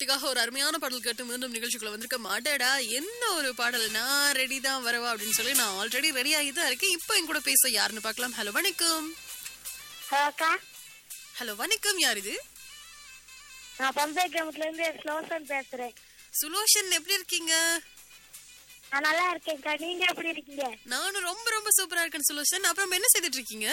கார்த்திகாக ஒரு அருமையான பாடல் கேட்டு மீண்டும் நிகழ்ச்சிக்குள்ள வந்திருக்க மாட்டேடா என்ன ஒரு பாடல் நான் ரெடி தான் வரவா அப்படின்னு சொல்லி நான் ஆல்ரெடி ரெடி ஆகி தான் இருக்கேன் இப்போ என் கூட பேச யாருன்னு பார்க்கலாம் ஹலோ வணக்கம் ஹலோ அக்கா ஹலோ வணக்கம் யார் இது நான் பம்பை கிராமத்துல இருந்து ஸ்லோசன் பேசுறேன் சுலோஷன் எப்படி இருக்கீங்க நான் நல்லா இருக்கேன்க்கா நீங்க எப்படி இருக்கீங்க நானும் ரொம்ப ரொம்ப சூப்பரா இருக்கேன் சுலோஷன் அப்புறம் என்ன செய்துட்டு இருக்கீங்க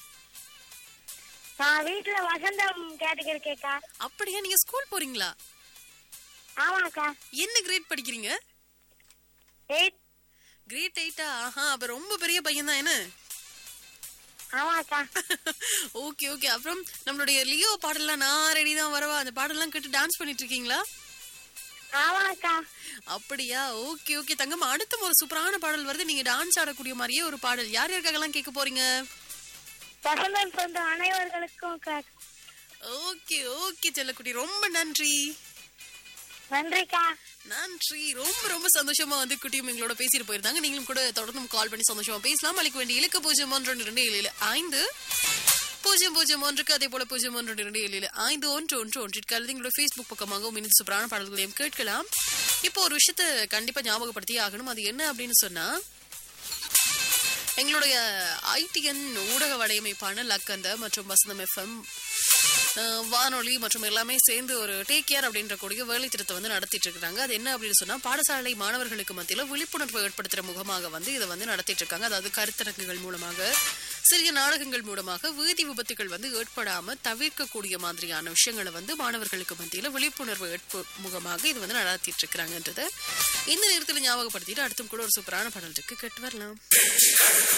நான் வீட்டுல வசந்தம் கேட்டுக்கு இருக்கேன்க்கா அப்படியா நீங்க ஸ்கூல் போறீங்களா ஆமாக்கா என்ன கிரேட் படிக்கிறீங்க எயிட் கிரேட் எயிட்டா ஆஹா அப்ப ரொம்ப பெரிய பையன் தான் என்ன ஆமாக்கா ஓகே ஓகே அப்புறம் நம்மளுடைய லியோ பாடல்லாம் நான் ரெடி தான் வரவா அந்த பாடல்லாம் கேட்டு டான்ஸ் பண்ணிட்டு இருக்கீங்களா ஆமாக்கா அப்படியா ஓகே ஓகே தங்கம் அடுத்த ஒரு சூப்பரான பாடல் வருது நீங்க டான்ஸ் ஆடக்கூடிய மாதிரியே ஒரு பாடல் யார் யாருக்காகலாம் கேட்க போறீங்க வசந்தம் சொந்த அனைவர்களுக்கும் அக்கா. ஓகே ஓகே செல்லக்குட்டி ரொம்ப நன்றி நன்றிக்கா நன்றி ரொம்ப ரொம்ப சந்தோஷமா வந்து குட்டியும் எங்களோட பேசிட்டு போயிருந்தாங்க நீங்களும் கூட தொடர்ந்து கால் பண்ணி சந்தோஷமா பேசலாம் அளிக்க வேண்டிய இலக்கு பூஜ்ஜியம் ஒன்று ரெண்டு ரெண்டு ஏழு ஏழு ஐந்து பூஜ்ஜியம் பூஜ்ஜியம் ஒன்றுக்கு அதே போல பூஜ்ஜியம் ஒன்று ரெண்டு ரெண்டு ஏழு ஏழு ஐந்து ஒன்று ஒன்று ஒன்றிற்கு அல்லது எங்களோட ஃபேஸ்புக் பக்கமாகவும் இன்னும் சூப்பரான பாடல்களையும் கேட்கலாம் இப்போ ஒரு விஷயத்த கண்டிப்பா ஞாபகப்படுத்தி ஆகணும் அது என்ன அப்படின்னு சொன்னா எங்களுடைய ஐடிஎன் ஊடக வலையமைப்பான லக்கந்த மற்றும் வசந்தம் எஃப்எம் வானொலி மற்றும் எல்லாமே சேர்ந்து ஒரு டேக் கேர் அப்படின்ற கூடிய வேலை திட்டத்தை வந்து நடத்திட்டு இருக்காங்க அது என்ன அப்படின்னு சொன்னா பாடசாலை மாணவர்களுக்கு மத்தியில விழிப்புணர்வு ஏற்படுத்துற முகமாக வந்து இதை வந்து நடத்திட்டு இருக்காங்க அதாவது கருத்தரங்குகள் மூலமாக சிறிய நாடகங்கள் மூலமாக வீதி விபத்துகள் வந்து ஏற்படாம தவிர்க்கக்கூடிய மாதிரியான விஷயங்களை வந்து மாணவர்களுக்கு மத்தியில விழிப்புணர்வு ஏற்பு முகமாக இது வந்து நடத்திட்டு இருக்கிறாங்கன்றத இந்த நேரத்தில் ஞாபகப்படுத்திட்டு அடுத்தும் கூட ஒரு சூப்பரான பாடல் இருக்கு கேட்டு வரலாம்